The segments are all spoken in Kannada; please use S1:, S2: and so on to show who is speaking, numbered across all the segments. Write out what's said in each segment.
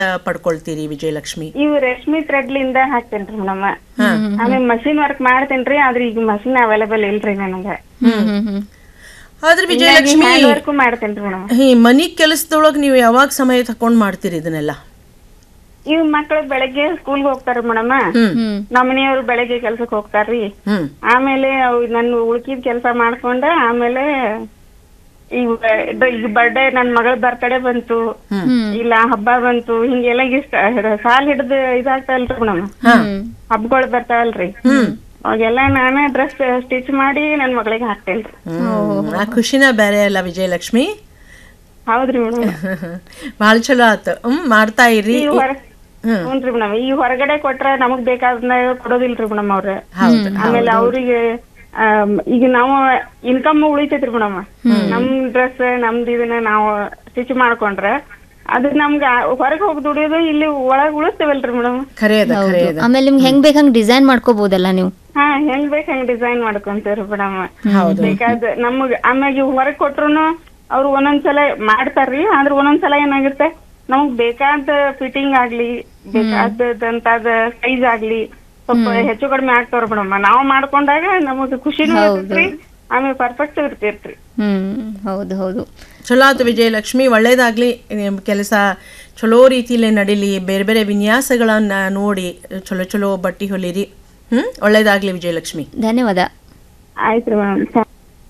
S1: ಪಡ್ಕೊಳ್ತೀರಿ ವಿಜಯಲಕ್ಷ್ಮಿ
S2: ಇವ್ ರೇಷ್ಮಿ ಥ್ರೆಡ್ಲಿಂದ ಹಾಕ್ತೇನ್ರಿ ಮೇಡಮ್ ಆಮೇಲೆ ಮಷಿನ್ ವರ್ಕ್ ಮಾಡ್ತೇನ್ರಿ ಆದ್ರೆ ಈಗ ಮಷಿನ್ ಅವೈಲೇಬಲ್ ಇಲ್ರಿ ನನಗ
S3: ಹ್ಮ್ ಹ್ಮ್ ಹ್ಮ್
S1: ಆದ್ರೆ ವಿಜಯಲಕ್ಷ್ಮಿ
S2: ಹ್ಯಾಂಡ್ ವರ್ಕ್ ಮಾಡ್ತೇನ್ರಿ ಮೇಡಮ್
S1: ಈ ಮನಿ ಕೆಲಸದೊಳಗ್ ನೀವು ಯಾವಾಗ ಸಮಯ ತಕೊಂಡ್ ಮಾಡ್ತೀರಿ ಇದನ್ನೆಲ್ಲ
S2: ಇವ್ ಮಕ್ಳು ಬೆಳಗ್ಗೆ ಸ್ಕೂಲ್ಗೆ ಹೋಗ್ತಾರ ಮೇಡಮ್
S3: ಹ್ಮ್
S2: ನಮ್ಮ ಮನೆಯವ್ರು ಬೆಳಗ್ಗೆ ಕೆಲ್ಸಕ್ಕೆ ಹೋಗ್ತಾರ್ರಿ
S1: ಹ್ಮ್
S2: ಆಮೇಲೆ ಅವ್ ನನ್ನ ಉಳ್ಕಿದ ಕೆಲಸ ಮಾಡ್ಕೊಂಡ ಆಮೇಲೆ ಈಗ ಇದು ಈಗ ಬರ್ಡೇ ನನ್ ಮಗಳ ಬರ್ತಡೇ ಬಂತು ಇಲ್ಲ ಹಬ್ಬ ಬಂತು ಹಿಂಗೆಲ್ಲ ಇಷ್ಟ ಸಾಲ್ ಹಿಡ್ದು ಇದಾಗ್ತಾವಲ್ರಿ ಮೇಡಮ್ ಹಬ್ಬಗಳು ಬರ್ತಾವಲ್ರಿ ಅವಾಗೆಲ್ಲ ನಾನೇ ಡ್ರೆಸ್ ಸ್ಟಿಚ್ ಮಾಡಿ ನನ್ ಮಗಳಿಗೆ ಹಾಕ್ತೇನ್ರಿ
S1: ಹ್ಮ್. ಆ ಖುಷಿನ ಬೇರೆ ಅಲ್ಲ ವಿಜಯಲಕ್ಷ್ಮಿ
S2: ಹೌದ್ರಿ ಮೇಡಮ್
S1: ಬಹಳ ಚಲೋ ಆತು ಹ್ಮ್ ಮಾಡ್ತಾ ಇರಿ
S2: ಈ ಹೊರ ಹ್ಞೂನ್ರಿ ಮೇಡಮ್ ಈ ಹೊರಗಡೆ ಕೊಟ್ರ ನಮಗ್ ಬೇಕಾದ್ನ ಕೊಡೋದಿಲ್ರಿ ಮೇಡಮ್ ಅವ್ರ
S1: ಹೌದು
S2: ಆಮೇಲೆ ಅವ್ರಿಗೆ ಆಮ್, ಈಗ ನಾವು ಇನ್ಕಮ್ ಉಳಿತೈತ್ರಿ ಮೇಡಮ್ ನಮ್ ಡ್ರೆಸ್ ನಮ್ದು ಇದನ್ನ ನಾವು ಸ್ಟಿಚ್ ಮಾಡ್ಕೊಂಡ್ರ ಅದು ನಮ್ಗ ಹೊರಗೆ ಹೋಗಿ ದುಡಿಯೋದು ಇಲ್ಲಿ ಒಳಗ್ ಉಳಿಸ್ತೇವಲ್ರಿ ಮೇಡಮ್
S1: ಖರೆ ಅದ ಖರೆ ಅದ
S3: ಆಮೇಲೆ ನಿಮ್ಗೆ ಹೆಂಗ್ ಬೇಕ್ ಹಂಗ್ ಡಿಸೈನ್ ಮಾಡ್ಕೋಬಹುದಲ್ಲ ನೀವು
S2: ಹಾ ಹೆಂಗ್ ಬೇಕ್ ಹಂಗ್ ಡಿಸೈನ್ ಮಾಡ್ಕೊಂತೇವ್ರಿ ಮೇಡಮ್ ಬೇಕಾದ ನಮಗ್ ಆಮ್ಯಾಗ ಇವ್ ಹೊರಗ್ ಕೊಟ್ರುನು ಅವ್ರು ಒಂದೊಂದ್ಸಲ ಮಾಡ್ತಾರ್ರಿ ಆದ್ರ ಒಂದೊಂದ್ಸಲ ಏನಾಗುತ್ತೆ ನಮಗ್ ಬೇಕಾದ ಫಿಟ್ಟಿಂಗ್ ಆಗ್ಲಿ ಬೇಕಾದಂತಾದ ಸೈಜ್ ಆಗ್ಲಿ ಸ್ವಲ್ಪ ಹೆಚ್ಚು ಕಡಿಮೆ ಆಗ್ತಾವ್ರಿ ಮೇಡಮ್ ನಾವ್ ಮಾಡ್ಕೊಂಡಾಗ ನಮಗ್ ಖುಷಿನೂ ಇರ್ತೈತ್ರಿ ಆಮೇಲೆ ಪರ್ಫೆಕ್ಟ್ ಇರ್ತೈತ್ರಿ
S3: ಹ್ಮ್ ಹೌದು ಹೌದು
S1: ಚಲೋ ಆತು ವಿಜಯಲಕ್ಷ್ಮಿ ಒಳ್ಳೇದಾಗ್ಲಿ ನಿಮ್ ಕೆಲಸ ಚಲೋ ರೀತಿಲೇ ನಡೀಲಿ ಬೇರೆ ಬೇರೆ ವಿನ್ಯಾಸಗಳನ್ನ ನೋಡಿ ಚಲೋ ಚಲೋ ಬಟ್ಟಿ ಹೊಲಿರಿ ಹ್ಮ್ ಒಳ್ಳೇದಾಗ್ಲಿ ವಿಜಯಲಕ್ಷ್ಮಿ
S3: ಧನ್ಯವಾದ
S2: ಆಯ್ತ್ರಿ ಮೇಡಮ್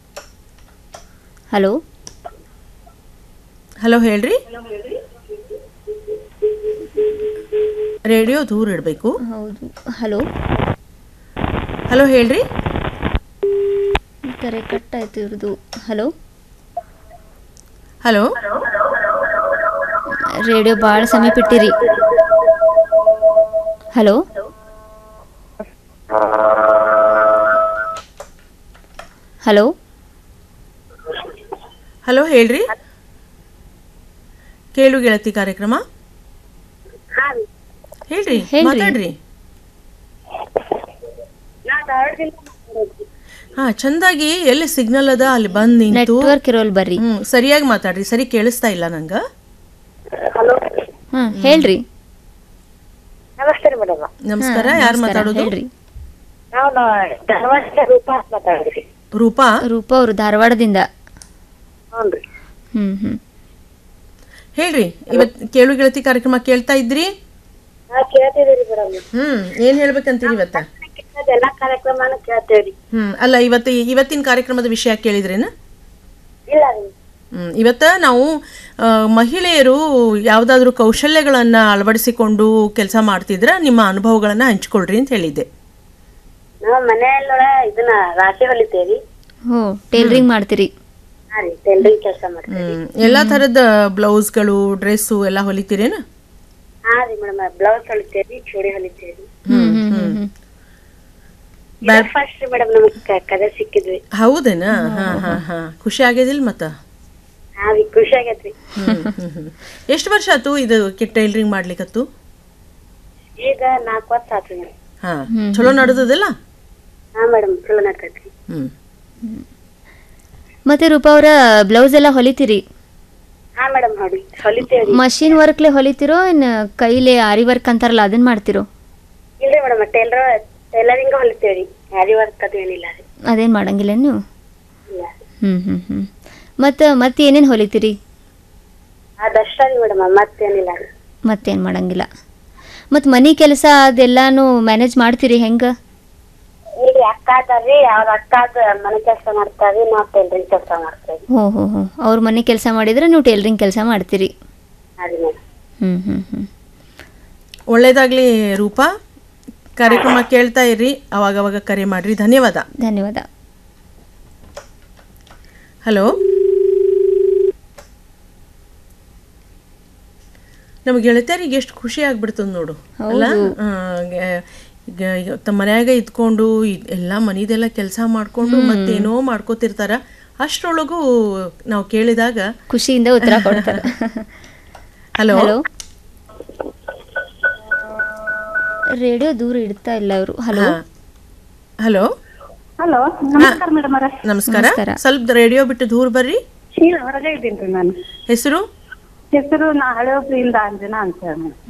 S3: ಹಲೋ
S1: ಹಲೋ ಹೇಳ್ರಿ ರೇಡಿಯೋ ದೂರ ಇಡಬೇಕು
S3: ಹೌದು ಹಲೋ
S1: ಹಲೋ ಹೇಳ್ರಿ
S3: ಕರೆ ಕಟ್ ಆಯ್ತು ಇವ್ರದ್ದು ಹಲೋ
S1: ಹಲೋ
S3: ರೇಡಿಯೋ ಭಾಳ ಸಮೀಪ ಇಟ್ಟಿರಿ ಹಲೋ ಹಲೋ
S1: ಹಲೋ ಹೇಳ್ರಿ ಕೇಳು ಗೆಳತಿ ಕಾರ್ಯಕ್ರಮ ಹೇಳ್ರಿ
S3: ಹೇಳ್ರಿ.
S1: ಮಾತಾಡ್ರಿ ಹಾ ಚಂದಾಗಿ ಎಲ್ಲಿ ಸಿಗ್ನಲ್ ಅದ ಅಲ್ಲಿ ಬಂದ್ ನಿಂತು
S3: ನೆಟ್ವರ್ಕ್ ಇರೋಲ್ ಬರ್ರಿ
S1: ಹ್ಮ್ ಸರಿಯಾಗಿ ಮಾತಾಡ್ರಿ ಸರಿ ಕೇಳಿಸ್ತಾ ಇಲ್ಲ ನಂಗ
S3: ಹಾ ಹೇಳ್ರಿ
S4: ನಮಸ್ತೆ ಮೇಡಮ್
S1: ನಮಸ್ಕಾರ ಯಾರು ಮಾತಾಡೋದು
S3: ಹೇಳ್ರಿ
S4: ನಾವು ಧಾರವಾಡ ರೂಪ ಅಂತ ಮಾತಾಡಿದ್ರಿ
S1: ರೂಪಾ
S3: ರೂಪ ಅವರು ಧಾರವಾಡದಿಂದ
S4: ಹ್ಞೂನ್ರಿ
S3: ಹ್ಮ್ ಹ್ಮ್
S1: ಹೇಳ್ರಿ ಇವತ್ ಕೇಳು ಗೆಳತಿ ಕಾರ್ಯಕ್ರಮ ಕೇಳ್ತಾ ಇದ್ರಿ
S4: ನಾ ಕೇಳ್ತಿದ್ದೀರಿ ಮೇಡಮ್
S1: ಹ್ಮ್ ಏನ್ ಹೇಳ್ಬೇಕಂತೀರಿ ಇವತ್ತ
S4: ಎಲ್ಲಾ ಕಾರ್ಯಕ್ರಮನು ಕೇಳ್ತೇವ್ರಿ
S1: ಹ್ಮ್ ಅಲ್ಲ ಇವತ್ತು ಇವತ್ತಿನ ಕಾರ್ಯಕ್ರಮದ ವಿಷಯ ಕೇಳಿದ್ರೇನ
S4: ಇಲ್ಲ ರೀ
S1: ಹ್ಮ್ ಇವತ್ತ ನಾವು ಆ, ಮಹಿಳೆಯರು ಯಾವ್ದಾದ್ರು ಕೌಶಲ್ಯಗಳನ್ನ ಅಳವಡಿಸಿಕೊಂಡು ಕೆಲಸ ಮಾಡ್ತಿದ್ರ ನಿಮ್ಮ ಅನುಭವಗಳನ್ನ ಹಂಚ್ಕೊಳ್ರಿ ಅಂತ ಹೇಳಿದ್ದೆ
S4: ನಾವು ಮನೆಯಲ್ಲೊಳ ಇದನ್ನ ರಾಶಿ ಹೊಲಿತೇವ್ರಿ
S3: ಹೋ ಟೇಲರಿಂಗ್ ಮಾಡ್ತೀರಿ
S4: ಹಾ ರೀ ಟೈಲರಿಂಗ್ ಕೆಲಸ ಮಾಡ್ತೇವೆ
S1: ಹ್ಮ್ ಎಲ್ಲಾ ತರದ ಬ್ಲೌಸ್ಗಳು ಡ್ರೆಸ್ಸು ಎಲ್ಲ ಹೊಲಿತೀರೇನ
S4: ಹಾ ರೀ ಮೇಡಮ್ ಬ್ಲೌಸ್ ಹೊಲಿತೇವ್ರಿ ಚೂಡಿ ಹೊಲಿತೇವ್ರಿ
S3: ಹ್ಮ್ ಹ್ಮ್ ಹ್ಮ್ ಹ್ಮ್
S4: ಫಸ್ಟ್ ಮೇಡಮ್ ನಮಗ್ ಕ- ಕದ ಸಿಕ್ಕಿದ್ವಿ
S1: ಹೌದೇನ ಹಾ ಹಾ ಹಾ ಖುಷಿ ಆಗ್ಯದಿಲ್ಲ ಮತ್ತ
S4: ಹಾ ರೀ ಖುಷಿ ಆಗೈತ್ರಿ
S1: ಹ್ಮ್ ಹ್ಮ್ ಹ್ಮ್ ಎಷ್ಟು ವರ್ಷ ಆತು ಇದು ಟೈಲರಿಂಗ್ ಮಾಡ್ಲಿಕ್ಕತ್ತು
S4: ಈಗ ನಾಲ್ಕು ವರ್ಷ ಆತ್ರಿ ಮೇಡಮ್
S1: ಹಾ ಚಲೋ ನಡೆದದಿಲ್ಲ
S4: ಹಾ ಮೇಡಮ್ ಚಲೋ ನಡ್ತೈತ್ರಿ
S1: ಹ್ಮ್
S3: ಮತ್ತೆ ರೂಪ ಅವರ ಬ್ಲೌಸ್ ಎಲ್ಲ ಹೊಲಿತೀರಿ
S4: ಹಾ ಮೇಡಮ್ ಹೊಲಿ ಹೊಲಿತೇವ್ರಿ
S3: ಮಷಿನ್ ವರ್ಕ್ಲೆ ಹೊಲಿತಿರೋ ಇನ್ ಕೈಲೇ ಆರಿ ವರ್ಕ್ ಅಂತಾರಲ್ಲ ಅದನ್ನ ಮಾಡ್ತಿರೋ
S4: ಇಲ್ರಿ ಮೇಡಮ್ ಟೈಲರ್ ಟೈಲರಿಂಗ್ ಹೊಲಿತೇವ್ರಿ ಯಾರಿ ವರ್ಕ್ ಅದು ಏನಿಲ್ಲ ರೀ
S3: ಅದೇನ್ ಮಾಡಂಗಿಲ್ಲ ನೀವು
S4: ಇಲ್ಲ
S3: ಹ್ಮ್ ಹ್ಮ್ ಹ್ಮ್ ಮತ್ತ ಮತ್ತೆ ಏನೇನ್ ಹೊಲಿತೀರಿ
S4: ಅದಷ್ಟ ರೀ ಮೇಡಮ್ ಮತ್ತೇನಿಲ್ಲ ರೀ
S3: ಮತ್ತೇನ್ ಮಾಡಂಗಿಲ್ಲ ಮತ್ ಮನಿ ಕೆಲಸ ಅದೆಲ್ಲಾನು ಮ್ಯಾನೇಜ್ ಮಾಡ್ತೀರಿ ಹೆಂಗ
S4: ಇಲ್ರಿ ಅಕ್ಕ ಅದಾರ್ರಿ ಅವ್ರ ಅಕ್ಕ ಅದ್ ಮನೆ ಕೆಲಸ ಮಾಡ್ತಾರ್ರಿ ನಾವ್ ಟೈಲರಿಂಗ್ ಕೆಲಸ ಮಾಡ್ತೇವಿ
S3: ಹೋ ಹೋ ಹೋ ಅವ್ರ ಮನೆ ಕೆಲಸ ಮಾಡಿದ್ರೆ ನೀವು ಟೇಲರಿಂಗ್ ಕೆಲಸ ಮಾಡ್ತೀರಿ
S4: ಹಾ ರೀ ಮೇಡಮ್
S3: ಹ್ಮ್ ಹ್ಮ್ ಹ್ಮ್
S1: ಒಳ್ಳೇದಾಗ್ಲಿ ರೂಪಾ ಕಾರ್ಯಕ್ರಮ ಕೇಳ್ತಾ ಇರ್ರಿ ಅವಾಗ ಅವಾಗ ಕರೆ ಮಾಡ್ರಿ ಧನ್ಯವಾದ
S3: ಧನ್ಯವಾದ
S1: ಹಲೋ ನಮ್ಮ ಗೆಳತಿಯರಿಗೆ ಎಷ್ಟು ಖುಷಿ ಆಗ್ಬಿಡ್ತದ ನೋಡು ಅಲ್ಲ ಆ, ಗ- ಈಗ ಈಗ ತಮ್ಮ ಮನ್ಯಾಗ ಇದ್ಕೊಂಡು ಇದ್- ಎಲ್ಲ ಮನಿದೆಲ್ಲ ಕೆಲಸ ಮಾಡ್ಕೊಂಡು ಮತ್ತೇನೋ ಮಾಡ್ಕೋತಿರ್ತಾರ ಅಷ್ಟ್ರೊಳಗೂ ನಾವು ಕೇಳಿದಾಗ
S3: ಖುಷಿಯಿಂದ ಉತ್ತರ ಕೊಡ್ತಾರೆ
S1: ಹಲೋ
S3: ಹಲೋ ರೇಡಿಯೋ ದೂರ ಇಡ್ತಾ ಇಲ್ಲ ಅವರು ಹಲೋ
S1: ಹಲೋ
S2: ಹಲೋ ನಮಸ್ಕಾರ ಮೇಡಮ್
S1: ನಮಸ್ಕಾರ
S3: ನಮಸ್ಕಾರ.
S1: ಸ್ವಲ್ಪ ರೇಡಿಯೋ ಬಿಟ್ಟು ದೂರ ಬರ್ರಿ
S2: ಶೀಲ ಹೊರಗೆ ಇದ್ದೀನಿ ನಾನು
S1: ಹೆಸರು
S2: ಹೆಸರು ನಾ ಹಳೆಯೊಬ್ರಿಂದ ಅಂಜನಾ ಅಂತ ಹೇಳಿ